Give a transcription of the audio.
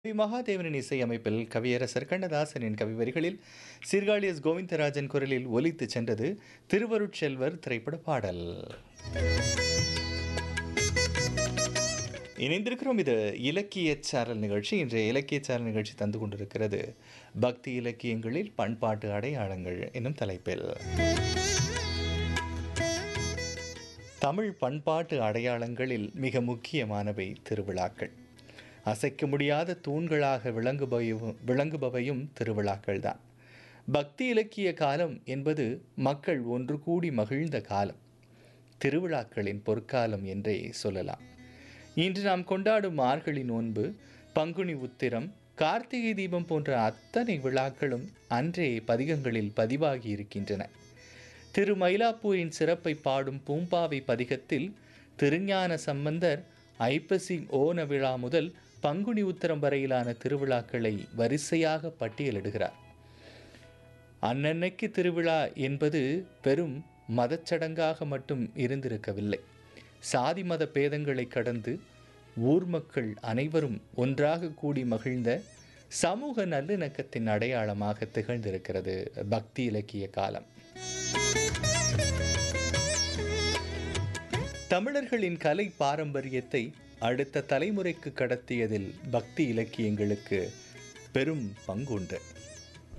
We. மகாதேவனின் இசையமைப்பில் கவியரசர் கண்ணதாசனின் கவிவரிகளில் சீர்காழி எஸ் கோவிந்தராஜன் குரலில் ஒலித்துச் சென்றது திருவருட்செல்வர் திரைப்பட பாடல் இணைந்திருக்கிறோம் இது இலக்கிய சாரல் நிகழ்ச்சி இன்றைய இலக்கிய சாரல் நிகழ்ச்சி தந்து கொண்டிருக்கிறது பக்தி இலக்கியங்களில் பண்பாட்டு அடையாளங்கள் என்னும் தலைப்பில் தமிழ் பண்பாட்டு அடையாளங்களில் மிக முக்கியமானவை திருவிழாக்கள் அசைக்க முடியாத தூண்களாக விளங்குபவையும் விளங்குபவையும் திருவிழாக்கள்தான் பக்தி இலக்கிய காலம் என்பது மக்கள் ஒன்று கூடி மகிழ்ந்த காலம் திருவிழாக்களின் பொற்காலம் என்றே சொல்லலாம் இன்று நாம் கொண்டாடும் மார்கழி நோன்பு பங்குனி உத்திரம் கார்த்திகை தீபம் போன்ற அத்தனை விழாக்களும் அன்றே பதிகங்களில் பதிவாகி இருக்கின்றன திரு மயிலாப்பூரின் சிறப்பை பாடும் பூம்பாவை பதிகத்தில் திருஞான சம்பந்தர் ஐப்பசி ஓண விழா முதல் பங்குனி உத்தரம் வரையிலான திருவிழாக்களை வரிசையாக பட்டியலிடுகிறார் அன்னன்னைக்கு திருவிழா என்பது பெரும் மதச்சடங்காக மட்டும் இருந்திருக்கவில்லை சாதி மத பேதங்களை கடந்து ஊர் மக்கள் அனைவரும் ஒன்றாக கூடி மகிழ்ந்த சமூக நல்லிணக்கத்தின் அடையாளமாக திகழ்ந்திருக்கிறது பக்தி இலக்கிய காலம் தமிழர்களின் கலை பாரம்பரியத்தை அடுத்த தலைமுறைக்கு கடத்தியதில் பக்தி இலக்கியங்களுக்கு பெரும் பங்குண்டு